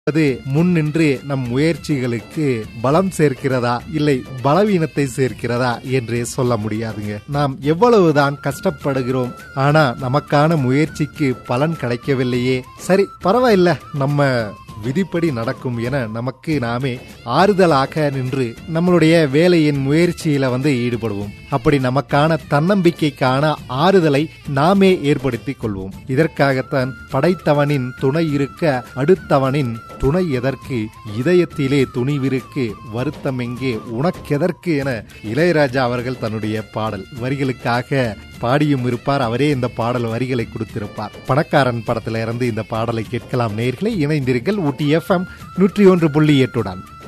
அது முன் நின்று நம் முயற்சிகளுக்கு பலம் சேர்க்கிறதா இல்லை பலவீனத்தை சேர்க்கிறதா என்றே சொல்ல முடியாதுங்க நாம் எவ்வளவுதான் கஷ்டப்படுகிறோம் ஆனா நமக்கான முயற்சிக்கு பலன் கிடைக்கவில்லையே சரி பரவாயில்ல நம்ம விதிப்படி நடக்கும் என நமக்கு நாமே ஆறுதலாக நின்று நம்மளுடைய வேலையின் முயற்சியில வந்து ஈடுபடுவோம் அப்படி நமக்கான தன்னம்பிக்கைக்கான ஆறுதலை நாமே ஏற்படுத்திக் கொள்வோம் இதற்காகத்தான் படைத்தவனின் துணை இருக்க அடுத்தவனின் துணை எதற்கு இதயத்திலே துணிவிருக்கு வருத்தம் எங்கே உனக்கெதற்கு என இளையராஜா அவர்கள் தன்னுடைய பாடல் வரிகளுக்காக பாடியும் இருப்பார் அவரே இந்த பாடல் வரிகளை கொடுத்திருப்பார் பணக்காரன் படத்தில இருந்து இந்த பாடலை கேட்கலாம் நேர்களை இணைந்தீர்கள் ஊட்டி எஃப்எம் நூற்றி ஒன்று புள்ளி எட்டுடன்